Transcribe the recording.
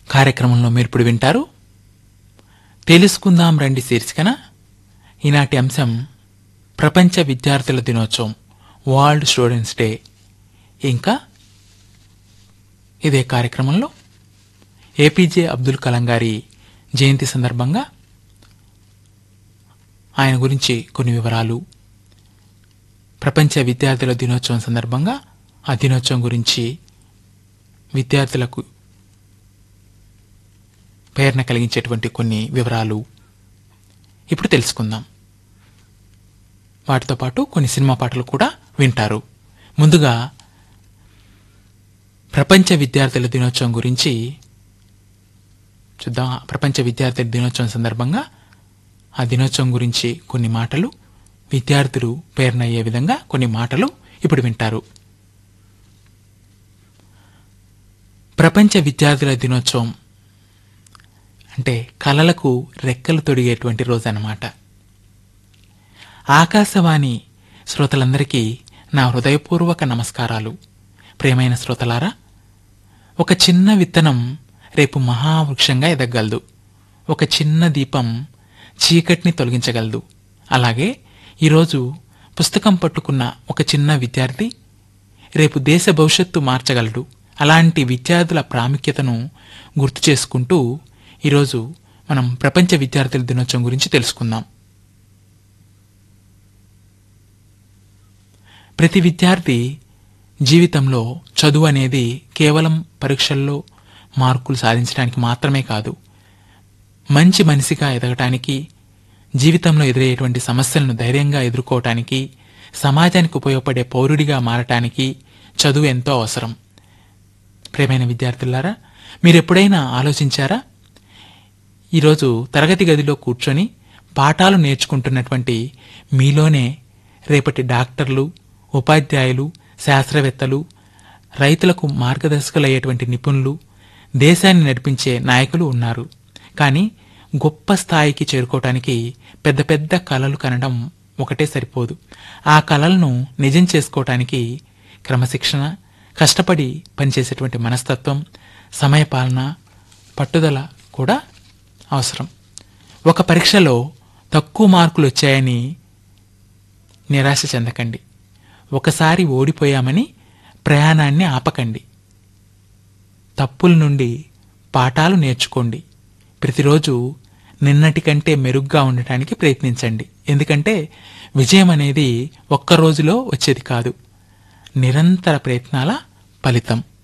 కార్యక్రమంలో మీరు ఇప్పుడు వింటారు తెలుసుకుందాం రండి శీర్షికన ఈనాటి అంశం ప్రపంచ విద్యార్థుల దినోత్సవం వరల్డ్ స్టూడెంట్స్ డే ఇంకా ఇదే కార్యక్రమంలో ఏపీజే అబ్దుల్ కలాం గారి జయంతి సందర్భంగా ఆయన గురించి కొన్ని వివరాలు ప్రపంచ విద్యార్థుల దినోత్సవం సందర్భంగా ఆ దినోత్సవం గురించి విద్యార్థులకు ప్రేరణ కలిగించేటువంటి కొన్ని వివరాలు ఇప్పుడు తెలుసుకుందాం వాటితో పాటు కొన్ని సినిమా పాటలు కూడా వింటారు ముందుగా ప్రపంచ విద్యార్థుల దినోత్సవం గురించి చూద్దాం ప్రపంచ విద్యార్థుల దినోత్సవం సందర్భంగా ఆ దినోత్సవం గురించి కొన్ని మాటలు విద్యార్థులు ప్రేరణ అయ్యే విధంగా కొన్ని మాటలు ఇప్పుడు వింటారు ప్రపంచ విద్యార్థుల దినోత్సవం అంటే కళలకు రెక్కలు తొడిగేటువంటి రోజు అన్నమాట ఆకాశవాణి శ్రోతలందరికీ నా హృదయపూర్వక నమస్కారాలు ప్రియమైన శ్రోతలారా ఒక చిన్న విత్తనం రేపు మహావృక్షంగా ఎదగగలదు ఒక చిన్న దీపం చీకటిని తొలగించగలదు అలాగే ఈరోజు పుస్తకం పట్టుకున్న ఒక చిన్న విద్యార్థి రేపు దేశ భవిష్యత్తు మార్చగలడు అలాంటి విద్యార్థుల ప్రాముఖ్యతను గుర్తు చేసుకుంటూ ఈరోజు మనం ప్రపంచ విద్యార్థుల దినోత్సవం గురించి తెలుసుకుందాం ప్రతి విద్యార్థి జీవితంలో చదువు అనేది కేవలం పరీక్షల్లో మార్కులు సాధించడానికి మాత్రమే కాదు మంచి మనిషిగా ఎదగటానికి జీవితంలో ఎదురయ్యేటువంటి సమస్యలను ధైర్యంగా ఎదుర్కోవటానికి సమాజానికి ఉపయోగపడే పౌరుడిగా మారటానికి చదువు ఎంతో అవసరం ప్రేమైన విద్యార్థులారా మీరు ఎప్పుడైనా ఆలోచించారా ఈరోజు తరగతి గదిలో కూర్చొని పాఠాలు నేర్చుకుంటున్నటువంటి మీలోనే రేపటి డాక్టర్లు ఉపాధ్యాయులు శాస్త్రవేత్తలు రైతులకు మార్గదర్శకులయ్యేటువంటి నిపుణులు దేశాన్ని నడిపించే నాయకులు ఉన్నారు కానీ గొప్ప స్థాయికి చేరుకోవటానికి పెద్ద పెద్ద కళలు కనడం ఒకటే సరిపోదు ఆ కళలను నిజం చేసుకోవటానికి క్రమశిక్షణ కష్టపడి పనిచేసేటువంటి మనస్తత్వం సమయపాలన పట్టుదల కూడా అవసరం ఒక పరీక్షలో తక్కువ మార్కులు వచ్చాయని నిరాశ చెందకండి ఒకసారి ఓడిపోయామని ప్రయాణాన్ని ఆపకండి తప్పుల నుండి పాఠాలు నేర్చుకోండి ప్రతిరోజు నిన్నటి కంటే మెరుగ్గా ఉండటానికి ప్రయత్నించండి ఎందుకంటే విజయం అనేది ఒక్క రోజులో వచ్చేది కాదు నిరంతర ప్రయత్నాల ఫలితం